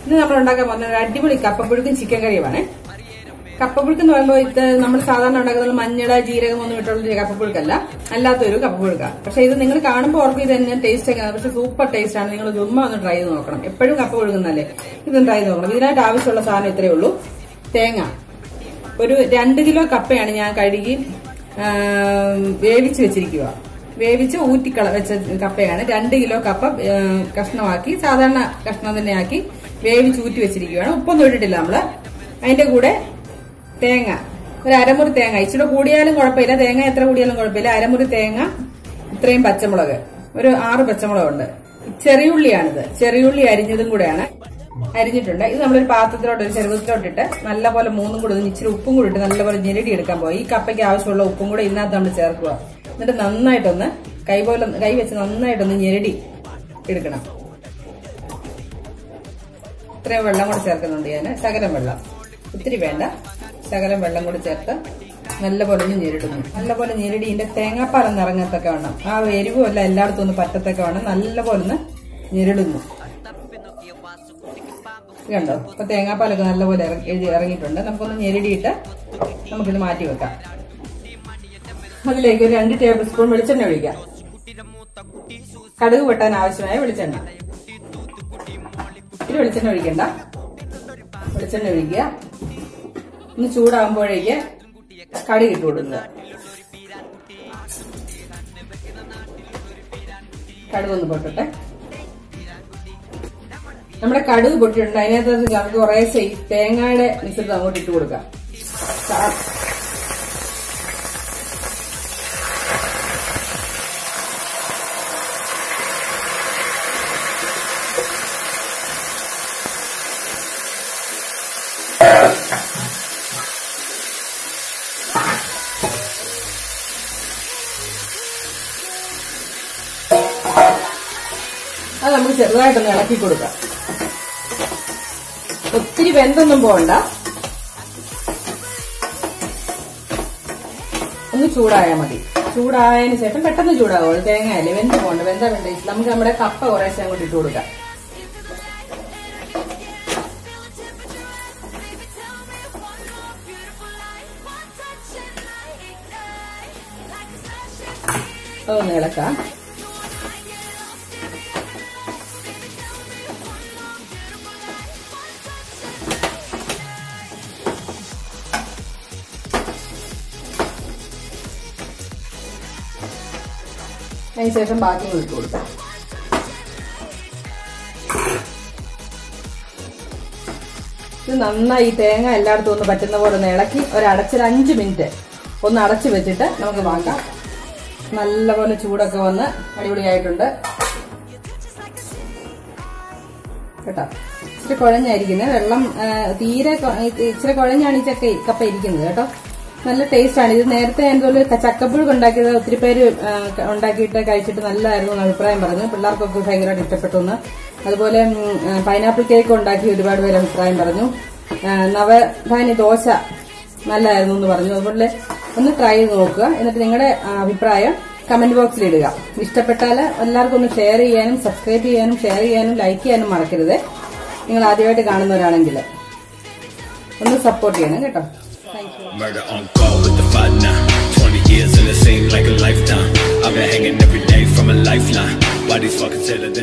ഇന്ന് നമ്മൾ ഉണ്ടാക്കാൻ പോകുന്ന ഒരു അടിപൊളി കപ്പപ്പുഴുക്കും ചിക്കൻ കറിയുമാണ് കപ്പപ്പുഴുക്ക് എന്ന് പറയുമ്പോൾ ഇത് നമ്മൾ സാധാരണ ഉണ്ടാക്കുന്നത് മഞ്ഞള ജീരകം ഒന്നും ഇട്ടുള്ള കപ്പപ്പുഴുക്കല്ല അല്ലാത്തൊരു കപ്പപ്പുഴുക്ക പക്ഷെ ഇത് നിങ്ങൾ കാണുമ്പോൾ ഓർക്കും ഇത് തന്നെ ടേസ്റ്റ് ഒക്കെ പക്ഷെ സൂപ്പർ ടേസ്റ്റ് ആണ് നിങ്ങൾ ചുമ്മാ ഒന്ന് ട്രൈ ചെയ്ത് നോക്കണം എപ്പോഴും കപ്പ പുഴുകുന്നല്ലേ ഇതും ട്രൈ ചെയ്ത് നോക്കണം ഇതിനായിട്ട് ആവശ്യമുള്ള സാധനം ഇത്രയേ ഉള്ളൂ തേങ്ങ ഒരു രണ്ട് കിലോ കപ്പയാണ് ഞാൻ കഴുകി ആ, വേവിച്ച് വെച്ചിരിക്കുക വേവിച്ച് ഊറ്റിക്കള വെച്ച കപ്പയാണ് രണ്ട് കിലോ കപ്പ ആ, കഷ്ണമാക്കി സാധാരണ കഷ്ണം തന്നെ ആക്കി വേവിച്ച് ഊറ്റി വെച്ചിരിക്കുകയാണ് ഉപ്പൊന്നും ഇട്ടിട്ടില്ല നമ്മള് അതിന്റെ കൂടെ തേങ്ങ ഒരു അരമുറി തേങ്ങ ഇച്ചിരി കൂടിയാലും കുഴപ്പമില്ല തേങ്ങ എത്ര കൂടിയാലും കുഴപ്പമില്ല അരമുറി തേങ്ങ ഇത്രയും പച്ചമുളക് ഒരു ആറ് പച്ചമുളകുണ്ട് ചെറിയുള്ളിയാണിത് ചെറിയുള്ളി അരിഞ്ഞതും കൂടെയാണ് അരിഞ്ഞിട്ടുണ്ട് ഇത് നമ്മളൊരു പാത്രത്തിലോട്ട് ഒരു ചെറുപ്പത്തിലോട്ടിട്ട് നല്ലപോലെ മൂന്നും കൂടെ ഒന്ന് ഇച്ചിരി ഉപ്പും കൂടി ഇട്ട് നല്ലപോലെ ഞെരടി എടുക്കാൻ പോയി ഈ കപ്പയ്ക്ക് ആവശ്യമുള്ള ഉപ്പും കൂടെ ഇതിനകത്ത് നമ്മൾ ചേർക്കുക എന്നിട്ട് നന്നായിട്ടൊന്ന് കൈ പോലെ കൈ വെച്ച് നന്നായിട്ടൊന്ന് ഞെരടി എടുക്കണം ഇത്രയും വെള്ളം കൂടെ ചേർക്കുന്നുണ്ട് ഞാൻ ശകലം വെള്ളം ഒത്തിരി വേണ്ട ശകലം വെള്ളം കൂടി ചേർത്ത് നല്ലപോലെ ഒന്ന് ഞെരിടുന്നു നല്ലപോലെ ഞെരിടി ഇതിന്റെ തേങ്ങാപ്പാലൊന്ന് ഇറങ്ങത്തൊക്കെ വേണം ആ എരിവും എല്ലാം എല്ലായിടത്തും ഒന്ന് പറ്റത്തൊക്കെ വേണം നല്ലപോലെ ഒന്ന് ഞെരിടുന്നു ഇത് കണ്ടോ ഇപ്പൊ തേങ്ങാപ്പാലൊക്കെ നല്ലപോലെ ഇറങ്ങി എഴുതി ഇറങ്ങിയിട്ടുണ്ട് നമുക്കൊന്ന് ഞെരിടിയിട്ട് നമുക്കിത് മാറ്റി വെക്കാം അതിലേക്ക് ഒരു രണ്ട് ടേബിൾ സ്പൂൺ വെളിച്ചെണ്ണ ഒഴിക്കാം കടുക് വെട്ടാൻ ആവശ്യമായ വെളിച്ചെണ്ണ ഇത് വെളിച്ചെണ്ണ ഒഴിക്കണ്ട വെളിച്ചെണ്ണ ഒഴിക്കുക ഒന്ന് ചൂടാകുമ്പോഴേക്ക് കടുക് ഇട്ട് കൊടുക്കുക കടുക് ഒന്ന് പൊട്ടട്ടെ നമ്മുടെ കടുക് പൊട്ടിയിട്ടുണ്ട് അതിനകത്ത് നമുക്ക് കുറേശ്ശെ ഈ തേങ്ങയുടെ മിശ്രിതം അങ്ങോട്ട് ഇട്ട് കൊടുക്കാം സാ- അത് നമുക്ക് ചെറുതായിട്ടൊന്ന് ഇളക്കി കൊടുക്കാം ഒത്തിരി വെന്തൊന്നും പോകണ്ട ഒന്ന് ചൂടായാൽ മതി ചൂടായതിനു ശേഷം പെട്ടെന്ന് ചൂടാവുള്ളൂ തേങ്ങയല്ലേ വെന്ത് പോകണ്ട വെന്ത വെന്ത നമുക്ക് നമ്മുടെ കപ്പ കുറേശ്ശെ അങ്ങോട്ട് ഇട്ട് കൊടുക്കാം അതൊന്ന് ഇളക്കാം അതിനുശേഷം ബാക്കി ഇട്ട് കൊടുക്കാം ഇത് നന്നായി ഈ തേങ്ങ എല്ലായിടത്തും ഒന്ന് പറ്റുന്ന പോലെ ഒന്ന് ഇളക്കി ഒരു അടച്ചൊരു അഞ്ച് മിനിറ്റ് ഒന്ന് അടച്ചു വെച്ചിട്ട് നമുക്ക് വാങ്ങാം നല്ലപോലെ ചൂടൊക്കെ വന്ന് അടിപൊളിയായിട്ടുണ്ട് കേട്ടോ ഇച്ചിരി കുഴഞ്ഞായിരിക്കുന്നത് വെള്ളം ആ, തീരെ കൊ- ഇച്ചിരി കുഴഞ്ഞാണ് ഈ ചക്ക കപ്പ ഇരിക്കുന്നത് കേട്ടോ നല്ല ടേസ്റ്റ് ആണ് ഇത് നേരത്തെ എന്തുപോലെ ചക്കപ്പുഴുക്ക് ഉണ്ടാക്കിയത് ഒത്തിരി പേര് ആ, ക- ഉണ്ടാക്കിയിട്ട് കഴിച്ചിട്ട് നല്ലതായിരുന്നു എന്ന് അഭിപ്രായം പറഞ്ഞു പിള്ളേർക്കൊക്കെ ഭയങ്കരമായിട്ട് ഇഷ്ടപ്പെട്ടു എന്ന് അതുപോലെ പൈനാപ്പിൾ കേക്ക് ഉണ്ടാക്കി ഒരുപാട് പേര് അഭിപ്രായം പറഞ്ഞു ആ, നവധാന്യ ദോശ നല്ലതായിരുന്നു എന്ന് പറഞ്ഞു അതുപോലെ ഒന്ന് ട്രൈ ചെയ്ത് നോക്കുക എന്നിട്ട് നിങ്ങളുടെ ആ, അഭിപ്രായം കമന്റ് ബോക്സിൽ ഇടുക ഇഷ്ടപ്പെട്ടാൽ എല്ലാവർക്കും ഒന്ന് ഷെയർ ചെയ്യാനും സബ്സ്ക്രൈബ് ചെയ്യാനും ഷെയർ ചെയ്യാനും ലൈക്ക് ചെയ്യാനും മറക്കരുത് നിങ്ങൾ ആദ്യമായിട്ട് കാണുന്നവരാണെങ്കിൽ ഒന്ന് സപ്പോർട്ട് ചെയ്യണം കേട്ടോ thank you Murder on call with the fight now. 20 years and it seemed like a lifetime. I've been hanging every day from a lifeline. Why these fuckers tell